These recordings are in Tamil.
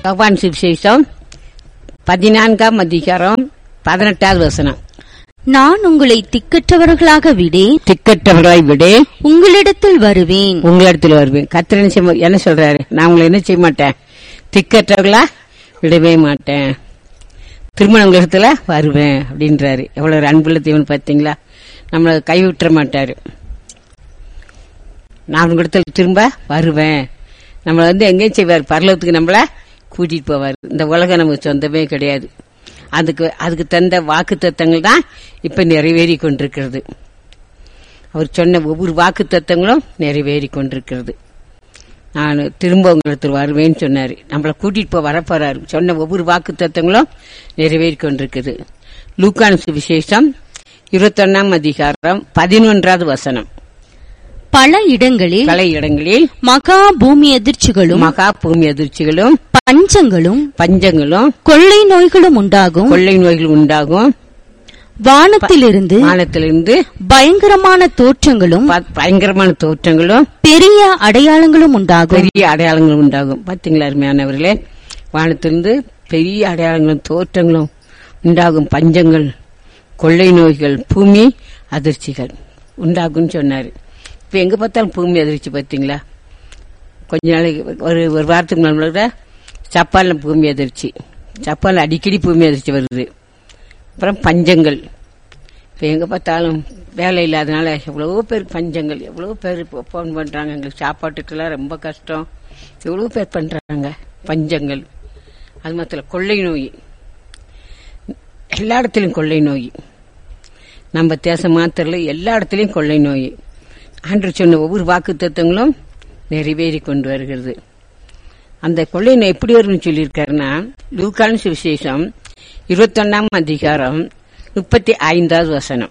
யோவான் சுவிசேஷம் பதினான்காம் அதிகாரம் பதினெட்டாவது வசனம் நான் உங்களை திக்கற்றவர்களாக விடேன் திக்கற்றவர்களை விட உங்களிடத்தில் வருவேன் உங்களிடத்தில் வருவேன் கத்திர என்ன செய்ய- என்ன சொல்றாரு நான் உங்களை என்ன செய்ய மாட்டேன் திக்கற்றவர்களா விடவே மாட்டேன் திருமண உலகத்துல வருவேன் அப்படின்றாரு எவ்வளவு ஒரு அன்புள்ள தேவன் பார்த்தீங்களா நம்மளை கைவிட்டுற மாட்டாரு நான் உங்களிடத்தில் திரும்ப வருவேன் நம்மளை வந்து எங்கேயும் செய்வார் பரலோகத்துக்கு நம்மள கூட்டிட்டு போவார் இந்த உலகம் நமக்கு சொந்தமே கிடையாது அதுக்கு அதுக்கு தந்த வாக்கு தத்தங்கள் தான் இப்ப நிறைவேறி கொண்டிருக்கிறது அவர் சொன்ன ஒவ்வொரு வாக்கு தத்தங்களும் நிறைவேறி கொண்டிருக்கிறது நான் திரும்ப உங்களுக்கு வருவேன்னு சொன்னாரு நம்மளை கூட்டிட்டு போய் வரப்போறாரு சொன்ன ஒவ்வொரு வாக்கு தத்தங்களும் நிறைவேறி கொண்டிருக்குது லூக்கான சுவிசேஷம் இருபத்தொன்னாம் அதிகாரம் பதினொன்றாவது வசனம் பல இடங்களில் பல இடங்களில் மகா பூமி எதிர்ச்சிகளும் மகா பூமி அதிர்ச்சிகளும் பஞ்சங்களும் பஞ்சங்களும் கொள்ளை நோய்களும் உண்டாகும் கொள்ளை நோய்கள் உண்டாகும் வானத்திலிருந்து வானத்திலிருந்து பயங்கரமான தோற்றங்களும் ப- பயங்கரமான தோற்றங்களும் பெரிய அடையாளங்களும் உண்டாகும் பெரிய அடையாளங்கள் உண்டாகும் பாத்தீங்களா அருமையானவர்களே வானத்திலிருந்து பெரிய அடையாளங்களும் தோற்றங்களும் உண்டாகும் பஞ்சங்கள் கொள்ளை நோய்கள் பூமி அதிர்ச்சிகள் உண்டாகும்னு சொன்னாரு இப்ப எங்க பார்த்தாலும் பூமி அதிர்ச்சி பாத்தீங்களா கொஞ்ச நாளைக்கு ஒரு ஒரு வாரத்துக்கு முன்னாடி கூட ஜப்பான்ல பூமி அதிர்ச்சி ஜப்பான்ல அடிக்கடி பூமி அதிர்ச்சி வருது அப்புறம் பஞ்சங்கள் இப்போ எங்கே பார்த்தாலும் வேலை இல்லாதனால எவ்வளவோ பேர் பஞ்சங்கள் எவ்வளவோ பேர் ஃபோன் பண்ணுறாங்க எங்களுக்கு சாப்பாட்டுக்கெல்லாம் ரொம்ப கஷ்டம் எவ்வளவோ பேர் பண்ணுறாங்க பஞ்சங்கள் அது மாத்திரம் கொள்ளை நோய் எல்லா இடத்துலையும் கொள்ளை நோய் நம்ம தேசம் மாத்திரல எல்லா இடத்துலையும் கொள்ளை நோய் ஆண்டு சொன்ன ஒவ்வொரு வாக்கு தத்துவங்களும் நிறைவேறி கொண்டு வருகிறது அந்த கொள்ளை நோய் எப்படி வரும்னு சொல்லியிருக்காருன்னா லூக்கான சுவிசேஷம் இருபத்தொன்னாம் அதிகாரம் முப்பத்தி ஐந்தாவது வசனம்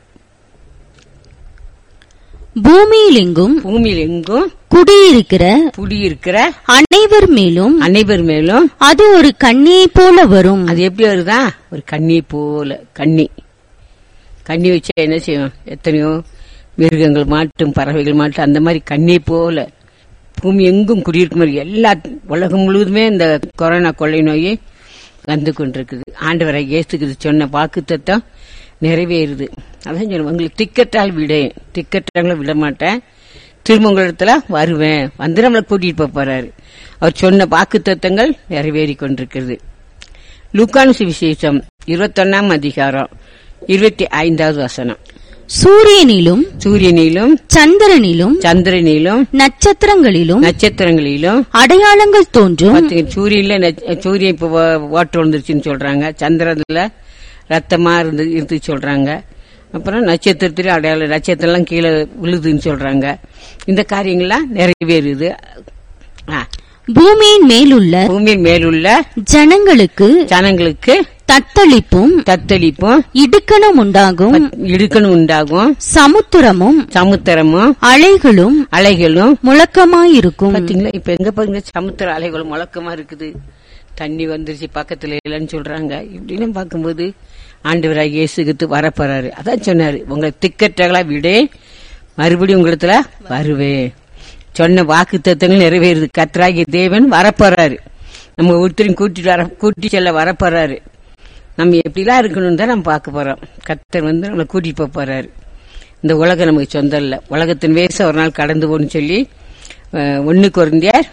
பூமியில் எங்கும் பூமியில் எங்கும் குடியிருக்கிற குடியிருக்கிற அனைவர் மேலும் அனைவர் மேலும் அது ஒரு கண்ணியை போல வரும் அது எப்படி வருதா ஒரு கண்ணி போல கண்ணி கண்ணி வச்சா என்ன செய்யும் எத்தனையோ மிருகங்கள் மாட்டும் பறவைகள் மாட்டும் அந்த மாதிரி கண்ணி போல பூமி எங்கும் குடியிருக்கும் மாதிரி எல்லா உலகம் முழுவதுமே இந்த கொரோனா கொள்ளை நோய் வந்து கொண்டிருக்குது ஆண்டவரை இயேசுக்கு சொன்ன வாக்கு தத்தம் நிறைவேறுது அதான் சொல்லுவேன் உங்களுக்கு திக்கட்டால் விட திக்கட்டாங்கள விட மாட்டேன் திரும்ப உங்களிடத்துல வருவேன் வந்து நம்மளை கூட்டிட்டு போப் போறாரு அவர் சொன்ன வாக்கு தத்தங்கள் நிறைவேறி கொண்டிருக்கிறது லூக்கான் சுவிசேஷம் இருபத்தொன்னாம் அதிகாரம் இருபத்தி ஐந்தாவது வசனம் சூரியனிலும் சூரியனிலும் சந்திரனிலும் சந்திரனிலும் நட்சத்திரங்களிலும் நட்சத்திரங்களிலும் அடையாளங்கள் தோன்றும் பாத்தீங்க, சூரியன்ல நட்ச- சூரியன் இப்ப ஓ- ஓட்டு விழுந்துருச்சுன்னு சொல்றாங்க சந்திரன்ல ரத்தமா இருந்து இருந்து சொல்றாங்க அப்புறம் நட்சத்திரத்திலே அடையாளம் நட்சத்திரம்லாம் கீழே விழுதுன்னு சொல்றாங்க இந்த காரியங்கள்லாம் நிறைவேறுது ஆ, பூமியின் மேலுள்ள பூமியின் மேலுள்ள ஜனங்களுக்கு ஜனங்களுக்கு தத்தளிப்பும் தத்தளிப்பும் இடுக்கணும் உண்டாகும் இடுக்கணும் உண்டாகும் சமுத்திரமும் சமுத்திரமும் அலைகளும் அலைகளும் முழக்கமாயிருக்கும் பாத்தீங்களா இப்ப எங்க பாருங்க சமுத்திர அலைகள் முழக்கமா இருக்குது தண்ணி வந்துருச்சு பக்கத்துல இல்லைன்னு சொல்றாங்க இப்படின்னு பார்க்கும்போது ஆண்டவராக இயேசுகிட்டு வரப்போறாரு அதான் சொன்னாரு உங்களை திக்கற்றகளா விட மறுபடியும் உங்களிடத்துல வருவேன் சொன்ன வாக்கு தத்துவங்கள் நிறைவேறுது கத்ராகிய தேவன் வரப்போறாரு நம்ம ஒருத்தரையும் கூட்டிட்டு வர கூட்டி செல்ல வரப்போறாரு நம்ம எப்படிலாம் இருக்கணும்னு தான் நம்ம பார்க்க போறோம் கத்தர் வந்து நம்மளை கூட்டிட்டு போக போறாரு இந்த உலகம் நமக்கு சொந்தம் இல்ல உலகத்தின் வேசம் ஒரு நாள் கடந்து போன்னு சொல்லி அஹ், ஒண்ணு குறைந்தியார்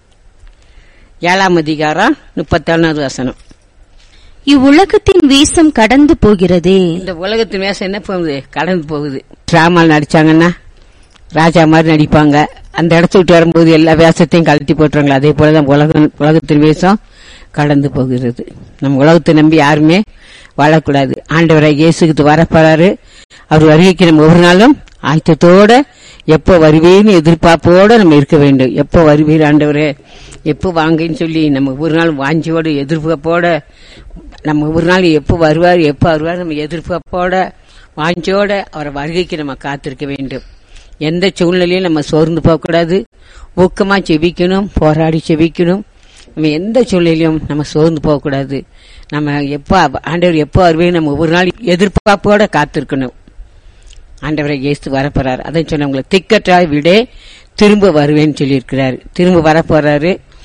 ஏழாம் அதிகாரம் முப்பத்தொன்னாவது வசனம் இவ்வுலகத்தின் வீசம் கடந்து போகிறதே இந்த உலகத்தின் வேஷம் என்ன போகுது கடந்து போகுது டிராமால் நடிச்சாங்கன்னா ராஜா மாதிரி நடிப்பாங்க அந்த இடத்த விட்டு வரும்போது எல்லா வேஷத்தையும் கழட்டி போட்டுறாங்களா அதே போலதான் உலகம் உலகத்தின் வேஷம் கடந்து போகிறது நம்ம உலகத்தை நம்பி யாருமே வாழக்கூடாது ஆண்டவரை இயேசுக்கு வரப்போறாரு அவர் வருகைக்கு நம்ம ஒவ்வொரு நாளும் ஆயத்தத்தோட எப்போ வருவீன்னு எதிர்பார்ப்போட நம்ம இருக்க வேண்டும் எப்போ வருவீர் ஆண்டவரே எப்போ வாங்கன்னு சொல்லி நம்ம ஒவ்வொரு நாள் வாஞ்சியோட எதிர்பார்ப்போட நம்ம ஒரு நாள் எப்போ வருவார் எப்போ வருவார் நம்ம எதிர்பார்ப்போட வாஞ்சோட அவரை வருகைக்கு நம்ம காத்திருக்க வேண்டும் எந்த சூழ்நிலையும் நம்ம சோர்ந்து போகக்கூடாது ஊக்கமா செபிக்கணும் போராடி செபிக்கணும் நம்ம எந்த சூழ்நிலையும் நம்ம சோர்ந்து போகக்கூடாது நம்ம எப்போ ஆண்டவர் எப்போ வருவேன் நம்ம ஒவ்வொரு நாள் எதிர்பார்ப்போட காத்திருக்கணும் ஆண்டவரை இயேசு வரப்போறாரு அதை சொன்ன உங்களை திக்கற்றாய் விட திரும்ப வருவேன்னு சொல்லியிருக்கிறாரு திரும்ப வரப்போறாரு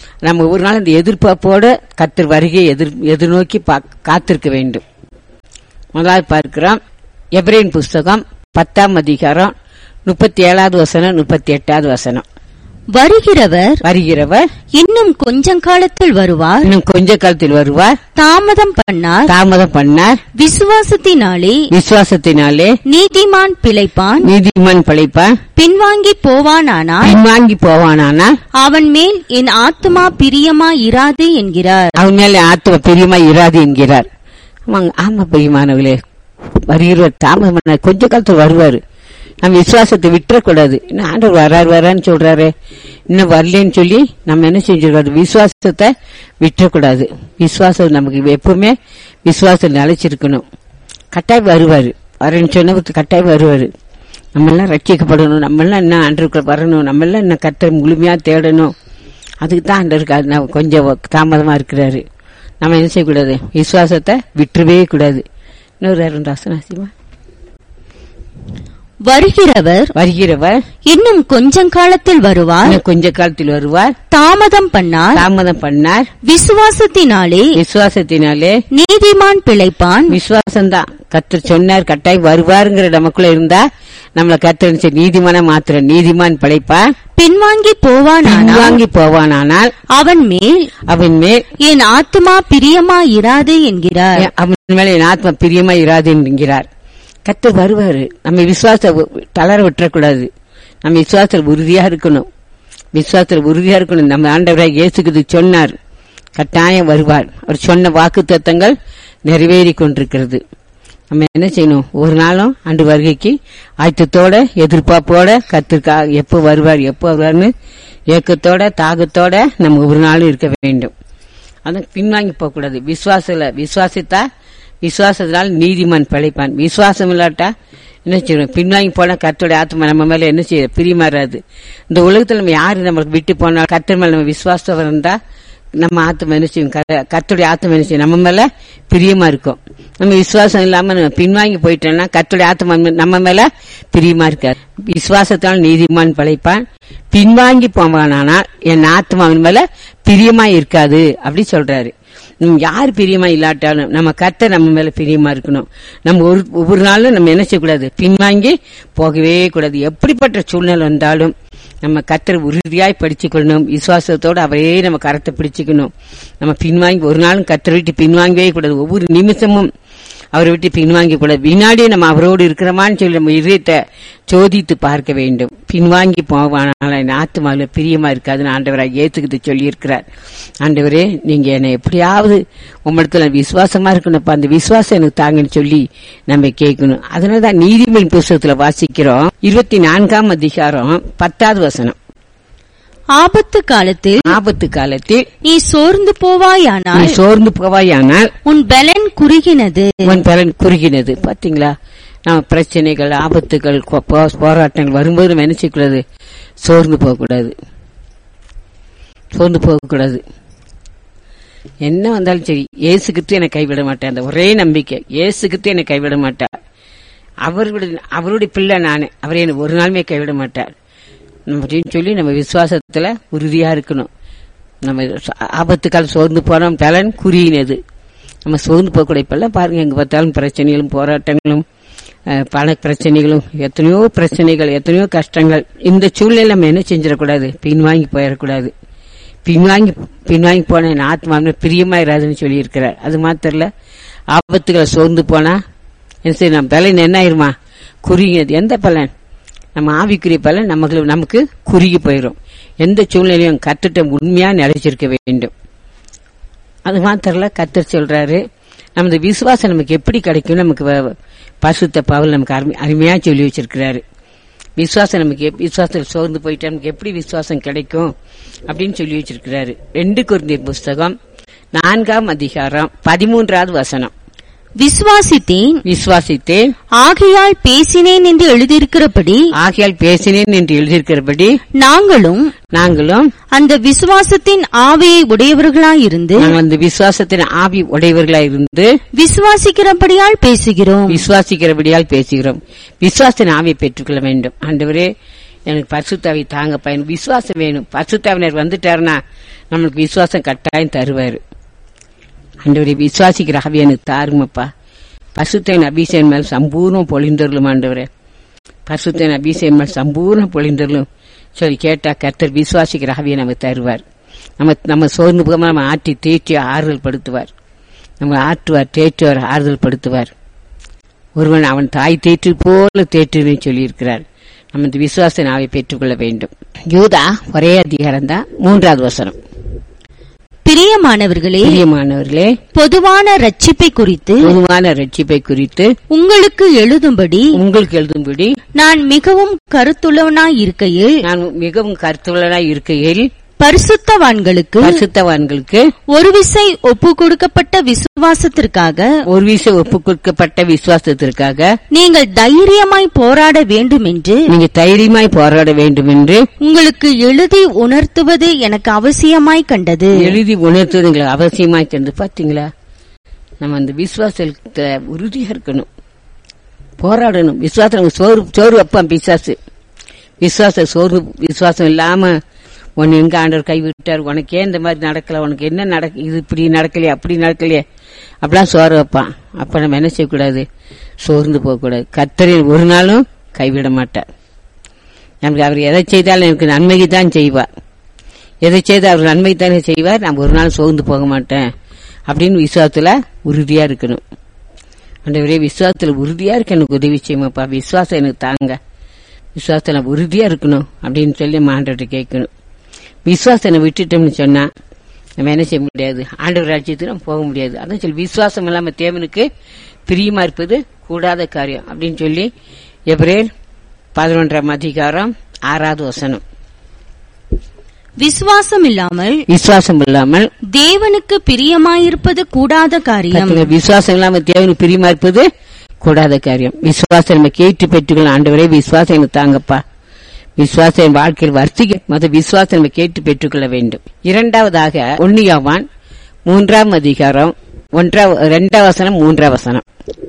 நம்ம ஒரு நாள் இந்த எதிர்பார்ப்போட கத்தர் வருகையை எதிர் எதிர்நோக்கி பா- காத்திருக்க வேண்டும் முதலாவது பார்க்கிறோம் எப்ரேன் புஸ்தகம் பத்தாம் அதிகாரம் முப்பத்தி ஏழாவது வசனம் முப்பத்தி எட்டாவது வசனம் வருகிறவர் வருகிறவர் இன்னும் கொஞ்சம் காலத்தில் வருவார் இன்னும் கொஞ்ச காலத்தில் வருவார் தாமதம் பண்ணார் தாமதம் பண்ணார் விசுவாசத்தினாலே விசுவாசத்தினாலே நீதிமான் பிழைப்பான் நீதிமான் பழைப்பான் பின்வாங்கி போவானானால் பின்வாங்கி போவானானால் அவன் மேல் என் ஆத்துமா பிரியமா இராது என்கிறார் அவன் மேல ஆத்ம பிரியமா இராது என்கிறார் ஆமாங்க ஆமா பிரியமானவர்களே வருகிறவர் தாமதம் பண்ண கொஞ்ச காலத்துல வருவாரு நம்ம விசுவாசத்தை விட்டுறக்கூடாது இன்னும் ஆண்டவர் வராரு வரான்னு சொல்றாரு இன்னும் வரலன்னு சொல்லி நம்ம என்ன செஞ்சிருக்காரு விசுவாசத்தை விட்டுறக்கூடாது விசுவாசம் நமக்கு எப்பவுமே விசுவாசம் நிலைச்சிருக்கணும் கட்டாயம் வருவாரு வரேன்னு சொன்ன கட்டாயம் வருவாரு நம்ம எல்லாம் ரட்சிக்கப்படணும் நம்ம எல்லாம் இன்னும் ஆண்டருக்குள்ள வரணும் நம்ம எல்லாம் இன்னும் கத்தரை முழுமையா தேடணும் அதுக்கு தான் ஆண்டருக்கு அது நான் கொஞ்சம் தாமதமா இருக்கிறாரு நம்ம என்ன செய்யக்கூடாது விசுவாசத்தை விட்டுறவே கூடாது இன்னொரு ரெண்டு அசனாசிமா வருகிறவர் வருகிறவர் இன்னும் கொஞ்சம் காலத்தில் வருவார் இன்னும் கொஞ்ச காலத்தில் வருவார் தாமதம் பண்ணார் தாமதம் பண்ணார் விசுவாசத்தினாலே விசுவாசத்தினாலே நீதிமான் பிழைப்பான் விசுவாசம்தான் கத்தர் சொன்னார் கட்டாயம் வருவாருங்கிற நமக்குள்ள இருந்தா நம்மள கத்தர் நீதிமான மாத்திரம் நீதிமான் படைப்பான் பின்வாங்கி போவானானால் வாங்கி போவானானால் அவன் மேல் அவன் மேல் என் ஆத்துமா பிரியமா இராது என்கிறார் அவன் மேல என் ஆத்மா பிரியமா இராது என்கிறார் கத்தர் வருவாரு நம்ம விசுவாச தளர விட்டுறக்கூடாது நம்ம விசுவாசத்தில் உறுதியா இருக்கணும் விசுவாசத்தில் உறுதியா இருக்கணும் நம்ம ஆண்டவராக இயேசுக்கு சொன்னார் கட்டாயம் வருவார் அவர் சொன்ன வாக்கு தத்தங்கள் நிறைவேறி கொண்டிருக்கிறது நம்ம என்ன செய்யணும் ஒரு நாளும் ஆண்டு வருகைக்கு ஆயத்தத்தோட எதிர்பார்ப்போட கத்திற்கா எப்போ வருவார் எப்போ வருவார்னு ஏக்கத்தோட தாகத்தோட நம்ம ஒரு நாளும் இருக்க வேண்டும் அதான் பின்வாங்கி போக கூடாது விசுவாசல விசுவாசித்தா விசுவாசத்தினால் நீதிமான் பிழைப்பான் விசுவாசம் இல்லாட்டா என்ன செய்யணும் பின்வாங்கி போனா கர்த்தருடைய ஆத்மா நம்ம மேல என்ன செய்ய பிரியமாறாது இந்த உலகத்துல நம்ம யாரு நம்மளுக்கு விட்டு போனா கர்த்தர் மேல நம்ம விசுவாசம் இருந்தா நம்ம ஆத்மா என்ன செய்யும் க- கர்த்தருடைய ஆத்மா என்ன செய்யும் நம்ம மேல பிரியமா இருக்கும் நம்ம விசுவாசம் இல்லாம நம்ம பின்வாங்கி போயிட்டோம்னா கர்த்தருடைய ஆத்மா நம்ம மேல பிரியமா இருக்காது விசுவாசத்தால் நீதிமான் பழைப்பான் பின்வாங்கி போவானானால் என் ஆத்மா அவன் மேல பிரியமா இருக்காது அப்படி சொல்றாரு உம், யார் பிரியமா இல்லாட்டாலும் நம்ம கத்த நம்ம மேல பிரியமா இருக்கணும் நம்ம ஒரு ஒவ்வொரு நாளும் நம்ம என்ன செய்யக்கூடாது பின்வாங்கி போகவே கூடாது எப்படிப்பட்ட சூழ்நிலை வந்தாலும் நம்ம கத்தரை உறுதியாய் படிச்சுக்கொள்ளணும் விசுவாசத்தோட அவரே நம்ம கரத்தை பிடிச்சுக்கணும் நம்ம பின்வாங்கி ஒரு நாளும் கத்தரை விட்டு பின்வாங்கவே கூடாது ஒவ்வொரு நிமிஷமும் அவரை விட்டு பின்வாங்கி கூடாது வினாடி நம்ம அவரோடு இருக்கிறோமான்னு சொல்லி நம்ம இதயத்தை சோதித்து பார்க்க வேண்டும் பின்வாங்கி போவானால என் ஆத்மாவில் பிரியமா இருக்காதுன்னு ஆண்டவராக ஏத்துக்கிட்டு சொல்லி இருக்கிறார் ஆண்டவரே நீங்க என்னை எப்படியாவது உம்மிடத்துல விசுவாசமா இருக்கணும்ப்பா அந்த விசுவாசம் எனக்கு தாங்கன்னு சொல்லி நம்ம கேட்கணும் அதனாலதான் நீதிமொழி புஸ்தகத்துல வாசிக்கிறோம் இருபத்தி நான்காம் அதிகாரம் பத்தாவது வசனம் ஆபத்து காலத்தில் ஆபத்து காலத்தில் நீ சோர்ந்து நீ போவாயானால் சோர்ந்து போவாயானால் உன் பலன் குறுகினது உன் பலன் குறுகினது பாத்தீங்களா நம்ம பிரச்சனைகள் ஆபத்துகள் கொ- போ- போராட்டங்கள் வரும்போது நம்ம என்ன செய்யக்கூடாது சோர்ந்து போகக்கூடாது சோர்ந்து போகக்கூடாது என்ன வந்தாலும் சரி இயேசு கிறிஸ்து என்னை கைவிட மாட்டேன் அந்த ஒரே நம்பிக்கை இயேசு கிறிஸ்து என்னை கைவிட மாட்டார் அவருடைய அவருடைய பிள்ளை நானு அவரை என்னை ஒரு நாளுமே கைவிட மாட்டார் அப்படின்னு சொல்லி நம்ம விசுவாசத்துல உறுதியா இருக்கணும் நம்ம ஆபத்து காலம் சோர்ந்து போனோம் பலன் குறியினது நம்ம சோர்ந்து போகக்கூடிய இப்பெல்லாம் பாருங்க எங்க பார்த்தாலும் பிரச்சனைகளும் போராட்டங்களும் அஹ், பண பிரச்சனைகளும் எத்தனையோ பிரச்சனைகள் எத்தனையோ கஷ்டங்கள் இந்த சூழ்நிலை நம்ம என்ன செஞ்சிடக்கூடாது பின்வாங்கி போயிடக்கூடாது பின்வாங்கி பின்வாங்கி போன என் ஆத்மாவே பிரியமா இராதுன்னு சொல்லி இருக்கிறார் அது மாத்திரம் இல்ல ஆபத்துகளை சோர்ந்து போனா என்ன செய்யும் நம்ம பலன் என்ன ஆயிருமா குறுகியது எந்த பலன் நம்ம ஆவிக்குரிய பலன் நமக்கு நமக்கு குறுகி போயிடும் எந்த சூழ்நிலையும் கத்துட்ட உண்மையா நிலைச்சிருக்க வேண்டும் அது மாத்திரல கத்தர் சொல்றாரு நமது விசுவாசம் நமக்கு எப்படி கிடைக்கும் நமக்கு வ- பரிசுத்த பவுல் நமக்கு அருமை- அருமையா சொல்லி வச்சிருக்கிறாரு விசுவாசம் நமக்கு எப்- விசுவாசத்தில் சோர்ந்து போயிட்டா நமக்கு எப்படி விசுவாசம் கிடைக்கும் அப்படின்னு சொல்லி வச்சிருக்கிறாரு ரெண்டு குருந்தியர் புஸ்தகம் நான்காம் அதிகாரம் பதிமூன்றாவது வசனம் விசுவாசித்தேன் விசுவாசித்தேன் ஆகையால் பேசினேன் என்று எழுதியிருக்கிறபடி ஆகையால் பேசினேன் என்று எழுதியிருக்கிறபடி நாங்களும் நாங்களும் அந்த விசுவாசத்தின் ஆவியை உடையவர்களாயிருந்து நாங்கள் அந்த விசுவாசத்தின் ஆவி உடையவர்களாய் இருந்து விசுவாசிக்கிறபடியால் பேசுகிறோம் விசுவாசிக்கிறபடியால் பேசுகிறோம் விசுவாசத்தின் ஆவியை பெற்றுக்கொள்ள வேண்டும் ஆண்டவரே எனக்கு பரிசுத்தாவி தாங்க பயன் விசுவாசம் வேணும் பரிசுத்தாவினர் வந்துட்டாருன்னா நம்மளுக்கு விசுவாசம் கட்டாயம் தருவாரு ஆண்டவரே விசுவாசிக்கிற ஆவி எனக்கு தாருங்கப்பா பசுத்தன் அபிஷேகம் மேல் சம்பூர்ணம் பொழிந்தருளும் ஆண்டவரே பசுத்தன் அபிஷேகம் மேல் சம்பூர்ணம் பொழிந்தருளும் சொல்லி கேட்டா கர்த்தர் விசுவாசிக்கிற ஆவியை நமக்கு தருவார் நம்ம நம்ம சோர்ந்து போகாம நம்ம ஆட்டி தேற்றி ஆறுதல் படுத்துவார் நம்ம ஆற்றுவார் தேற்றுவார் ஆறுதல் படுத்துவார் ஒருவன் அவன் தாய் தேற்று போல தேற்றுன்னு சொல்லியிருக்கிறார் நம்ம இந்த விசுவாச நாவை பெற்றுக்கொள்ள வேண்டும் யூதா ஒரே அதிகாரம் தான் மூன்றாவது வசனம் பிரியமானவர்களே பிரியமானவர்களே பொதுவான ரட்சிப்பை குறித்து பொதுவான ரட்சிப்பை குறித்து உங்களுக்கு எழுதும்படி உங்களுக்கு எழுதும்படி நான் மிகவும் கருத்துள்ளவனாய் இருக்கையில் நான் மிகவும் கருத்துள்ளனாய் இருக்கையில் பரிசுத்தவான்களுக்கு பரிசுத்தவான்களுக்கு ஒரு விசை ஒப்பு கொடுக்கப்பட்ட விசுவாசத்திற்காக ஒரு வீச ஒப்பு கொடுக்கப்பட்ட விசுவாசத்திற்காக நீங்கள் தைரியமாய் போராட வேண்டும் என்று நீங்க தைரியமாய் போராட வேண்டும் என்று உங்களுக்கு எழுதி உணர்த்துவது எனக்கு அவசியமாய் கண்டது எழுதி உணர்த்துவது எங்களுக்கு அவசியமாய் கண்டு பாத்தீங்களா நம்ம அந்த விசுவாசத்துல உறுதியா இருக்கணும் போராடணும் விசுவாசம் நம்ம சோறு சோறு வைப்பான் பிசாசு விசுவாச சோறு விசுவாசம் இல்லாம உன்னை எங்க ஆண்டவர் கைவிட்டார் உனக்கு ஏன் இந்த மாதிரி நடக்கல உனக்கு என்ன நடக்க இது இப்படி நடக்கலையே அப்படி நடக்கலையே அப்படிலாம் சோறு வைப்பான் அப்ப நம்ம என்ன செய்யக்கூடாது சோர்ந்து போகக்கூடாது கத்தரில் ஒரு நாளும் கைவிட மாட்டார் நமக்கு அவர் எதை செய்தாலும் எனக்கு நன்மைக்கு தான் செய்வார் எதை செய்து அவர் நன்மை தானே செய்வார் நான் ஒரு நாள் சோர்ந்து போக மாட்டேன் அப்படின்னு விசுவாசத்துல உறுதியா இருக்கணும் ஆண்டவரே விசுவாசத்துல உறுதியா இருக்க எனக்கு உதவி செய்யுமாப்பா விசுவாசம் எனக்கு தாங்க விசுவாசத்துல நான் உறுதியா இருக்கணும் அப்படின்னு சொல்லி நம்ம ஆண்டவர்கிட்ட கேட்கணும் விசுவாசனை விட்டுட்டோம்னு சொன்னா நம்ம என்ன செய்ய முடியாது ஆண்டவர் ராஜ்யத்துக்கு நம்ம போக முடியாது அதான் சொல்லி விசுவாசம் இல்லாம தேவனுக்கு பிரியமா இருப்பது கூடாத காரியம் அப்படின்னு சொல்லி எப்ரேல் பதினொன்றாம் அதிகாரம் ஆறாவது வசனம் விசுவாசம் இல்லாமல் விசுவாசம் இல்லாமல் தேவனுக்கு பிரியமாயிருப்பது கூடாத காரியம் பாத்தீங்களா, விசுவாசம் இல்லாம தேவனுக்கு பிரியமா இருப்பது கூடாத காரியம் விசுவாசம் நம்ம கேட்டு பெற்றுக்கொள்ள ஆண்டவரே விசுவாசம் எனக்கு தாங்கப்பா விசுவாசம் என் வாழ்க்கையில் வர்த்திக்க மத விசுவாசம் நம்ம கேட்டு பெற்றுக்கொள்ள வேண்டும் இரண்டாவதாக ஒன்னியாவான் மூன்றாம் அதிகாரம் ஒன்றாம் இரண்டாம் வசனம் மூன்றாம் வசனம்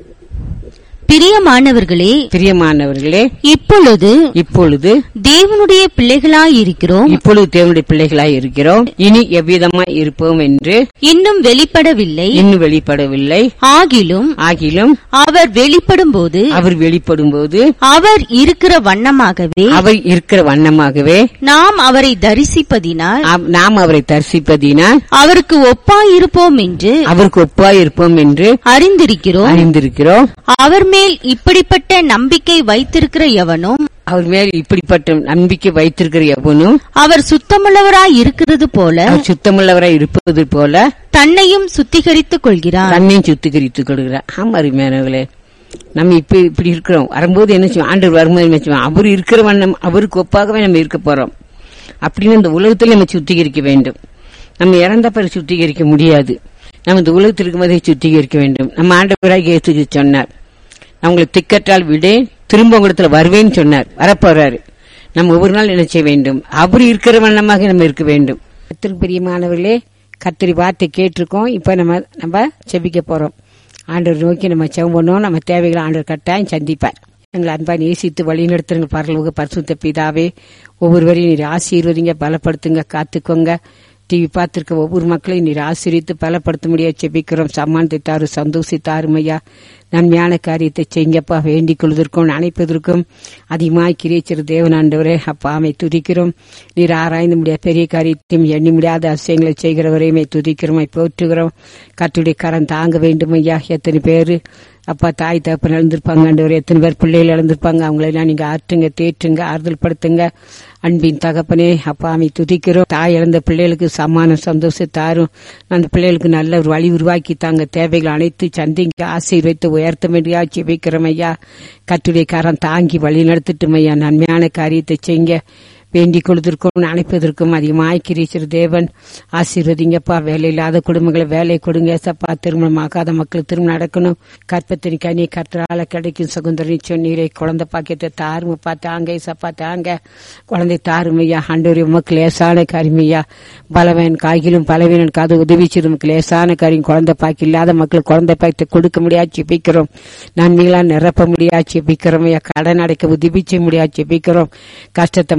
பிரியமானவர்களே பிரியமானவர்களே இப்பொழுது இப்பொழுது தேவனுடைய பிள்ளைகளாய் இருக்கிறோம் இப்பொழுது தேவனுடைய பிள்ளைகளாய் இருக்கிறோம் இனி எவ்விதமாய் இருப்போம் என்று இன்னும் வெளிப்படவில்லை இன்னும் வெளிப்படவில்லை ஆகிலும் ஆகிலும் அவர் வெளிப்படும்போது அவர் வெளிப்படும்போது அவர் இருக்கிற வண்ணமாகவே அவர் இருக்கிற வண்ணமாகவே நாம் அவரை தரிசிப்பதினால் ஆம், நாம் அவரை தரிசிப்பதினால் அவருக்கு ஒப்பாயிருப்போம் என்று அவருக்கு ஒப்பாய் இருப்போம் என்று அறிந்திருக்கிறோம் அறிந்திருக்கிறோம் அவர் மேல் இப்படிப்பட்ட நம்பிக்கை வைத்திருக்கிற எவனும் அவர் மேல் இப்படிப்பட்ட நம்பிக்கை வைத்திருக்கிற எவனும் அவர் சுத்தமுள்ளவராய் இருக்கிறது போல அவர் சுத்தமுள்ளவராய் இருப்பது போல தன்னையும் சுத்திகரித்துக் கொள்கிறார் தன்னையும் சுத்திகரித்துக் கொள்கிறார் ஆமா அருமையானவர்களே நம்ம இப்ப இப்படி இருக்கிறோம் வரும்போது என்ன செய்வோம் ஆண்டவர் வரும்போது என்ன செய்வோம் அவர் இருக்கிற வண்ணம் அவருக்கு ஒப்பாகவே நம்ம இருக்க போறோம் அப்படின்னு இந்த உலகத்தில் நம்ம சுத்திகரிக்க வேண்டும் நம்ம இறந்த பிறகு சுத்திகரிக்க முடியாது நம்ம இந்த உலகத்தில் இருக்கும்போதே சுத்திகரிக்க வேண்டும் நம்ம ஆண்டவராக இயேசு சொன்னார் நான் உங்களை திக்கற்றால் விடு திரும்ப உங்களிடத்துல வருவேன்னு சொன்னார் வரப்போறாரு நம்ம ஒவ்வொரு நாள் என்ன செய்ய வேண்டும் அவர் இருக்கிற வண்ணமாக நம்ம இருக்க வேண்டும் கத்திரி பிரியமானவர்களே கத்திரி வார்த்தை கேட்டிருக்கோம் இப்ப நம்ம நம்ம செபிக்க போறோம் ஆண்டவர் நோக்கி நம்ம செவம் பண்ணோம் நம்ம தேவைகளை ஆண்டவர் கட்டாயம் சந்திப்பார் எங்களை அன்பா நேசித்து வழிநடத்துங்க பரலோக பரிசுத்த பிதாவே ஒவ்வொருவரையும் நீர் ஆசீர்வதிங்க பலப்படுத்துங்க காத்துக்கோங்க டிவி பார்த்திருக்க ஒவ்வொரு மக்களையும் நீர் ஆசீர்வித்து பலப்படுத்த முடியாது செபிக்கிறோம் சம்மானத்தை தாரு சந்தோஷித்தாரும் ஐயா நன்மையான காரியத்தை செய்யுங்கப்பா வேண்டிக் கொள்வதற்கும் நினைப்பதற்கும் அதிகமாய் கிரியச்சிற தேவனாண்டவரே அப்பா அமை துதிக்கிறோம் நீர் ஆராய்ந்து முடியாத பெரிய காரியத்தையும் எண்ணி முடியாத அதிசயங்களை செய்கிறவரையுமே துதிக்கிறோம் போற்றுகிறோம் கத்துடைய கரம் தாங்க வேண்டும் ஐயா எத்தனை பேரு அப்பா தாய் தகப்பன் இழந்திருப்பாங்க ஆண்டவர் எத்தனை பேர் பிள்ளைகள் இழந்திருப்பாங்க அவங்களெல்லாம் நீங்க ஆற்றுங்க தேற்றுங்க ஆறுதல் படுத்துங்க அன்பின் தகப்பனே அப்பா அமை துதிக்கிறோம் தாய் இழந்த பிள்ளைகளுக்கு சமான சந்தோஷத்தாரும் அந்த பிள்ளைகளுக்கு நல்ல ஒரு வழி உருவாக்கி தாங்க தேவைகள் அனைத்து சந்திங்க ஆசீர்வைத்து உயர்த்த வேண்டியா ஜெபிக்கிறோம் ஐயா கத்துடைய காரம் தாங்கி வழி நடத்திட்டும் ஐயா நன்மையான காரியத்தை செய்யுங்க வேண்டிக் கொள்வதற்கும் அழைப்பதற்கும் அதிகமாய் கிரீச்சர் தேவன் ஆசீர்வதிங்கப்பா வேலை இல்லாத குடும்பங்களை வேலை கொடுங்க சப்பா திருமணம் ஆகாத மக்கள் திருமணம் நடக்கணும் கற்பத்தின் கனி கற்றால கிடைக்கும் சுதந்திரம் சொன்னீரை குழந்தை பாக்கியத்தை தாருமப்பா தாங்க சப்பா தாங்க குழந்தை தாருமையா ஆண்டவர் உமக்கு லேசான காரியமையா பலவன் காய்கிலும் பலவீனன் காது உதவிச்சு உமக்கு லேசான காரியம் குழந்தை பாக்கி இல்லாத மக்கள் குழந்தை பாக்கத்தை கொடுக்க முடியாது ஜெபிக்கிறோம் நன்மைகளா நிரப்ப முடியாது ஜெபிக்கிறோம் ஐயா கடன் அடைக்க உதவி செய்ய முடியாது ஜெபிக்கிறோம் கஷ்டத்தை மாற்ற முடியாது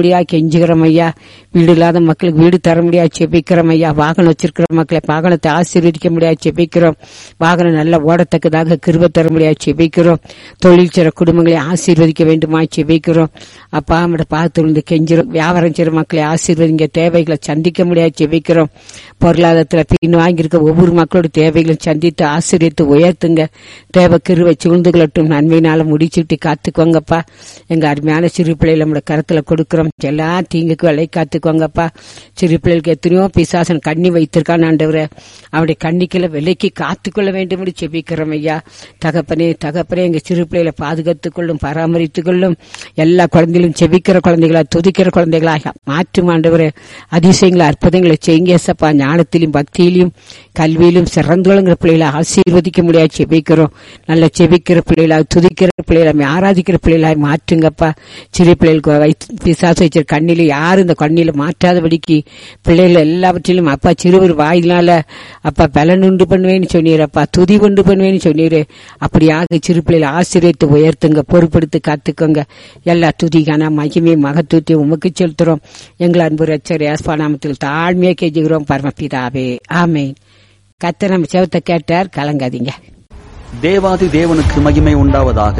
தரும்படியா கெஞ்சுகிறோம் ஐயா வீடு இல்லாத மக்களுக்கு வீடு தர முடியாது செபிக்கிறோம் ஐயா வாகனம் வச்சிருக்கிற மக்களை வாகனத்தை ஆசீர்வதிக்க முடியாது செபிக்கிறோம் வாகனம் நல்லா ஓடத்தக்கதாக கிருப தர முடியாது செபிக்கிறோம் தொழில் செய்கிற குடும்பங்களை ஆசீர்வதிக்க வேண்டுமா செபிக்கிறோம் அப்பா நம்மட பார்த்து கெஞ்சிரும் வியாபாரம் செய்கிற மக்களை ஆசீர்வதிங்க தேவைகளை சந்திக்க முடியாது செபிக்கிறோம் பொருளாதாரத்தில் பின் வாங்கியிருக்க ஒவ்வொரு மக்களோட தேவைகளும் சந்தித்து ஆசீர்வித்து உயர்த்துங்க தேவை கிருவை சூழ்ந்து கொள்ளட்டும் நன்மையினால முடிச்சுட்டு காத்துக்கோங்கப்பா எங்க அருமையான சிறு பிள்ளைகளை நம்மளோட கருத்துல கொடுக்கிறோம் எல்லா தீங்குக்கு விலை காத்துக்கோங்கப்பா சிறு பிள்ளைகளுக்கு எத்தனையோ பிசாசன் கண்ணி வைத்திருக்கான் ஆண்டவரே அவருடைய கண்ணிக்குள்ள விலைக்கு காத்துக்கொள்ள வேண்டும் என்று செபிக்கிறோம் ஐயா தகப்பனே தகப்பனே எங்க சிறு பிள்ளைகளை பாதுகாத்துக் கொள்ளும் பராமரித்துக் கொள்ளும் எல்லா குழந்தைகளும் செபிக்கிற குழந்தைகளா துதிக்கிற குழந்தைகளாக மாற்றும் ஆண்டவரே அதிசயங்களை அற்புதங்களை செய்யுங்க ஏசப்பா ஞானத்திலும் பக்தியிலும் கல்வியிலும் சிறந்து விளங்குற பிள்ளைகளை ஆசீர்வதிக்க முடியாது செபிக்கிறோம் நல்ல செபிக்கிற பிள்ளைகளாக துதிக்கிற பிள்ளைகளை ஆராதிக்கிற பிள்ளைகளாக மாற்றுங்கப்பா சிறு பிள்ளைகளுக்கு வைத்து பிசாசு வச்சிருக்க கண்ணில யாரும் இந்த கண்ணில மாற்றாதபடிக்கு பிள்ளைகள் எல்லாவற்றிலும் அப்பா சிறுவர் வாயினால அப்பா பலன் உண்டு பண்ணுவேன்னு சொன்னீரப்பா துதி உண்டு பண்ணுவேன்னு சொன்னீரு அப்படியாக சிறு பிள்ளைகளை ஆசிரியத்து உயர்த்துங்க பொறுப்படுத்தி காத்துக்கோங்க எல்லா துதிக்கான மகிமை மகத்துவத்தையும் உமக்கு செலுத்துறோம் எங்கள் அன்பு ரச்சர் ஏஸ்பா நாமத்தில் தாழ்மையா கெஞ்சுகிறோம் பரமபிதாவே ஆமேன் கத்த நம்ம செவத்தை கேட்டார் கலங்காதீங்க தேவாதி தேவனுக்கு மகிமை உண்டாவதாக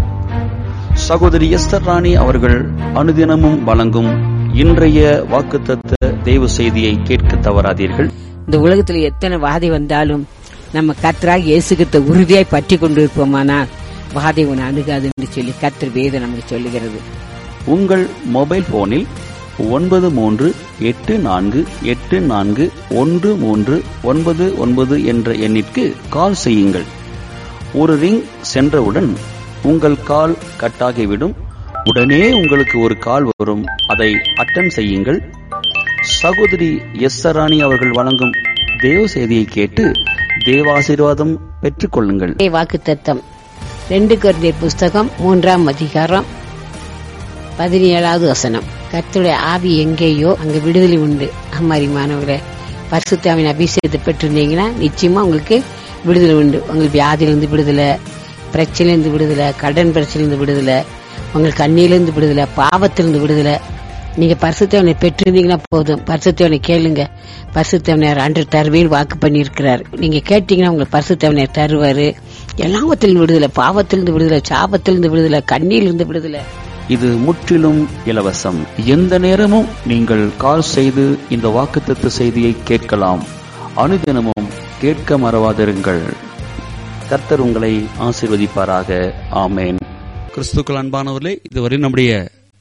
சகோதரி எஸ்தர் ராணி அவர்கள் அனுதினமும் வழங்கும் இன்றைய வாக்குத்தத்த தெய்வ செய்தியை கேட்க தவறாதீர்கள் இந்த உலகத்துல எத்தனை வாதை வந்தாலும் நம்ம கத்தராக இயேசுகிட்ட உறுதியாய் பற்றி கொண்டு இருப்போமானால் வாதை உன்னை அணுகாதுன்னு சொல்லி கத்தர் வேதம் நமக்கு சொல்லுகிறது உங்கள் மொபைல் போனில் ஒன்பது மூன்று எட்டு நான்கு எட்டு நான்கு ஒன்று மூன்று ஒன்பது ஒன்பது என்ற எண்ணிற்கு கால் செய்யுங்கள் ஒரு ரிங் சென்றவுடன் உங்கள் கால் கட்டாகிவிடும் உடனே உங்களுக்கு ஒரு கால் வரும் அதை அட்டன் செய்யுங்கள் சகோதரி எஸ் ராணி அவர்கள் வழங்கும் தேவ செய்தியை கேட்டு தேவாசீர்வாதம் பெற்றுக் கொள்ளுங்கள் வாக்கு தத்தம் ரெண்டு குழந்தையர் புஸ்தகம் மூன்றாம் அதிகாரம் பதினேழாவது வசனம் கர்த்தருடைய ஆவி எங்கேயோ அங்க விடுதலை உண்டு அம்மாரி மாணவர்களே பரிசுத்தாவின் அபிஷேகத்தை பெற்றிருந்தீங்கன்னா நிச்சயமா உங்களுக்கு விடுதலை உண்டு உங்களுக்கு வியாதியிலிருந்து விடுதலை பிரச்சனையிலிருந்து விடுதலை கடன் பிரச்சனையிலிருந்து விடுதலை உங்களுக்கு கண்ணியிலிருந்து விடுதலை பாவத்திலிருந்து விடுதலை நீங்க பரிசுத்தவனை பெற்றிருந்தீங்கன்னா போதும் பரிசுத்தவனை கேளுங்க பரிசுத்தவனையார் அன்று தருவேன் வாக்கு பண்ணியிருக்கிறார் நீங்க கேட்டீங்கன்னா உங்களுக்கு பரிசுத்தவனையார் தருவாரு எல்லாவத்திலிருந்து விடுதலை பாவத்திலிருந்து விடுதலை சாபத்திலிருந்து விடுதலை கண்ணியிலிருந்து விடுதலை இது முற்றிலும் இலவசம் எந்த நேரமும் நீங்கள் கால் செய்து இந்த வாக்குத்தத்த செய்தியை கேட்கலாம் அனுதினமும் கேட்க மறவாதிருங்கள் கர்த்தர் உங்களை ஆசீர்வதிப்பாராக ஆமேன் கிறிஸ்துக்கள் அன்பானவர்களே இதுவரை நம்முடைய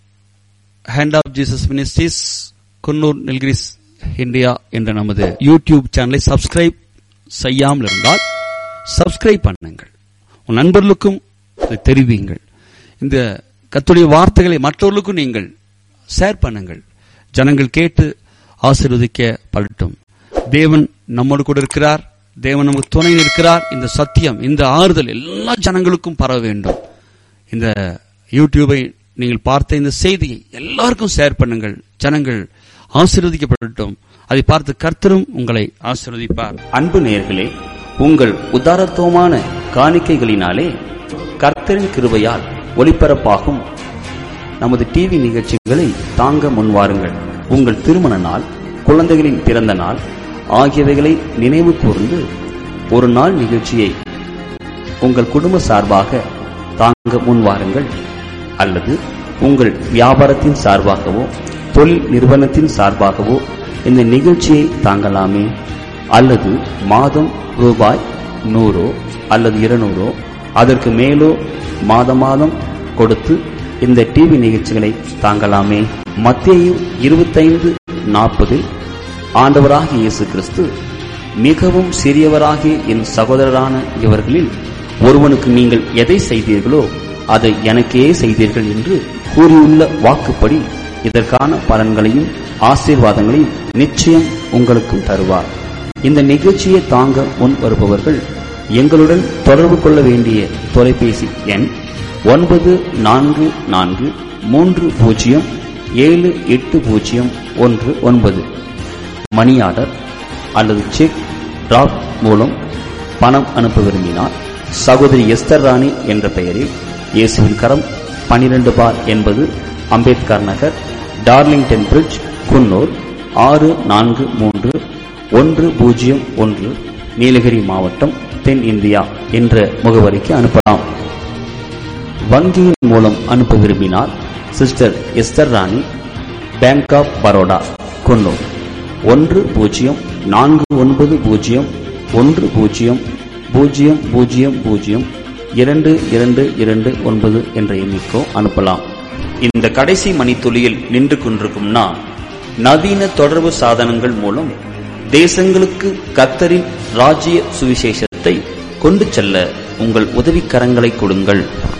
hand of Jesus ministries Coonoor Nilgiris India என்ற நமது யூடியூப் சேனலை சப்ஸ்கிரைப் செய்யாமல் இருந்தால் சப்ஸ்கிரைப் பண்ணுங்கள் உன் நண்பர்களுக்கும் இதை தெரிவியுங்கள் இந்த கத்துடைய வார்த்தைகளை மற்றவர்களுக்கும் நீங்கள் ஷேர் பண்ணுங்கள் ஜனங்கள் கேட்டு ஆசீர்வதிக்க படட்டும் தேவன் நம்மோடு கூட இருக்கிறார் தேவன் நமக்கு துணை இருக்கிறார் இந்த சத்தியம் இந்த ஆறுதல் எல்லா ஜனங்களுக்கும் பரவ வேண்டும் இந்த யூடியூபை நீங்கள் பார்த்த இந்த செய்தியை எல்லாருக்கும் ஷேர் பண்ணுங்கள் ஜனங்கள் ஆசீர்வதிக்கப்படட்டும் அதை பார்த்து கர்த்தரும் உங்களை ஆசீர்வதிப்பார் அன்பு நேயர்களே உங்கள் உதாரத்துவமான காணிக்கைகளினாலே கர்த்தரின் கிருபையால் ஒளிபரப்பாகும் நமது டிவி நிகழ்ச்சிகளை தாங்க முன்வாருங்கள் உங்கள் திருமண நாள் குழந்தைகளின் பிறந்த நாள் ஆகியவைகளை நினைவு கூர்ந்து ஒரு நாள் நிகழ்ச்சியை உங்கள் குடும்ப சார்பாக தாங்க முன்வாருங்கள் அல்லது உங்கள் வியாபாரத்தின் சார்பாகவோ தொழில் நிறுவனத்தின் சார்பாகவோ இந்த நிகழ்ச்சியை தாங்கலாமே அல்லது மாதம் ரூபாய் நூறோ அல்லது இருநூறோ அதற்கு மேலோ மாத மாதம் கொடுத்து இந்த டிவி நிகழ்ச்சிகளை தாங்கலாமே மத்திய இருபத்தைந்து நாற்பதில் ஆண்டவராகிய இயேசு கிறிஸ்து மிகவும் சிறியவராகிய என் சகோதரரான இவர்களில் ஒருவனுக்கு நீங்கள் எதை செய்தீர்களோ அதை எனக்கே செய்தீர்கள் என்று கூறியுள்ள வாக்குப்படி இதற்கான பலன்களையும் ஆசீர்வாதங்களையும் நிச்சயம் உங்களுக்கும் தருவார் இந்த நிகழ்ச்சியை தாங்க முன் வருபவர்கள் எங்களுடன் தொடர்பு கொள்ள வேண்டிய தொலைபேசி எண் ஒன்பது நான்கு நான்கு மூன்று பூஜ்ஜியம் ஏழு எட்டு பூஜ்ஜியம் ஒன்று ஒன்பது மணி ஆர்டர் அல்லது செக் டிராப் மூலம் பணம் அனுப்ப விரும்பினால் சகோதரி எஸ்தர் ராணி என்ற பெயரில் இயேசுவின் கரம் பனிரெண்டு பார் என்பது அம்பேத்கர் நகர் டார்லிங்டன் பிரிட்ஜ் குன்னூர் ஆறு நான்கு மூன்று ஒன்று பூஜ்ஜியம் ஒன்று நீலகிரி மாவட்டம் தென் இந்தியா என்ற முகவரிக்கு அனுப்பலாம் வங்கியின் மூலம் அனுப்ப விரும்பினால் sister Esther Rani bank of Baroda Coonoor ஒன்று பூஜ்ஜியம் நான்கு ஒன்பது பூஜ்ஜியம் ஒன்று பூஜ்ஜியம் பூஜ்ஜியம் பூஜ்ஜியம் பூஜ்ஜியம் இரண்டு இரண்டு இரண்டு ஒன்பது என்ற எண்ணிக்கோ அனுப்பலாம் இந்த கடைசி மணித்துளியில் நின்று கொண்டிருக்கும் நான் நவீன தொடர்பு சாதனங்கள் மூலம் தேசங்களுக்கு கத்தரின் ராஜ்ய சுவிசேஷத்தை கொண்டு செல்ல உங்கள் உதவிக்கரங்களை கொடுங்கள்